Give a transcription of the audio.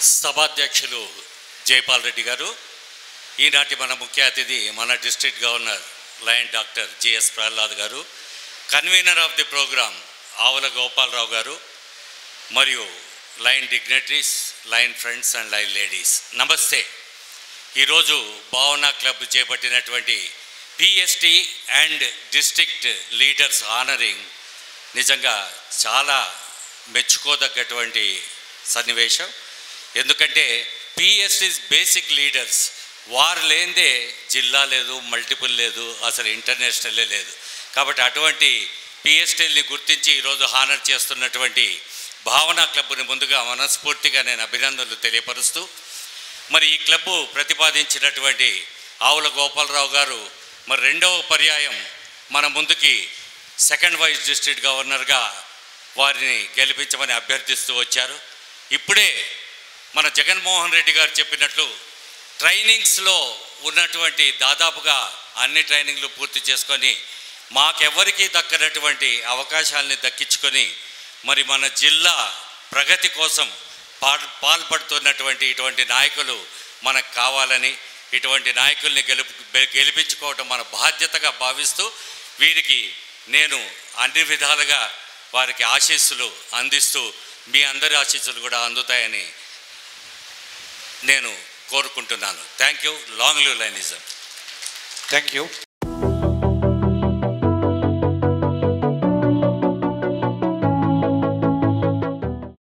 సభాధ్యక్షులు జైపాల్ రెడ్డి గారు ఈనాటి మన ముఖ్య అతిథి మన district governor lion doctor GS Prahlad garu convener of the program Avula Gopalarao garu మరియు lion dignitaries lion friends and lion ladies నమస్తే ఈరోజు భావన క్లబ్ చేపట్టినటువంటి PST and district leaders honouring నిజంగా చాలా మెచ్చుకోదగ్గటువంటి సన్నివేశం ఎందుకంటే పిఎస్టీస్ బేసిక్ లీడర్స్ వారు లేనిదే జిల్లా లేదు మల్టిపుల్ లేదు అసలు ఇంటర్నేషనలే లేదు కాబట్టి అటువంటి పిఎస్టీల్ని గుర్తించి ఈరోజు హానర్ చేస్తున్నటువంటి భావన క్లబ్ని ముందుగా మనస్ఫూర్తిగా నేను అభినందనలు తెలియపరుస్తూ మరి ఈ క్లబ్బు ప్రతిపాదించినటువంటి ఆవుల గోపాలరావు గారు మరి రెండవ పర్యాయం మన ముందుకి సెకండ్ వైస్ డిస్ట్రిక్ట్ గవర్నర్గా వారిని గెలిపించమని అభ్యర్థిస్తూ వచ్చారు ఇప్పుడే మన జగన్మోహన్ రెడ్డి గారు చెప్పినట్లు ట్రైనింగ్స్లో ఉన్నటువంటి దాదాపుగా అన్ని ట్రైనింగ్లు పూర్తి చేసుకొని మాకెవ్వరికీ దక్కనటువంటి అవకాశాలని దక్కించుకొని మరి మన జిల్లా ప్రగతి కోసం పాల్ పాల్పడుతున్నటువంటి ఇటువంటి నాయకులు మనకు కావాలని ఇటువంటి నాయకుల్ని గెలుపు గెలిపించుకోవటం మన బాధ్యతగా భావిస్తూ వీరికి నేను అన్ని విధాలుగా వారికి ఆశీస్సులు అందిస్తూ మీ అందరి ఆశీస్సులు కూడా అందుతాయని నేను కోరుకుంటున్నాను thank you long live lionism thank you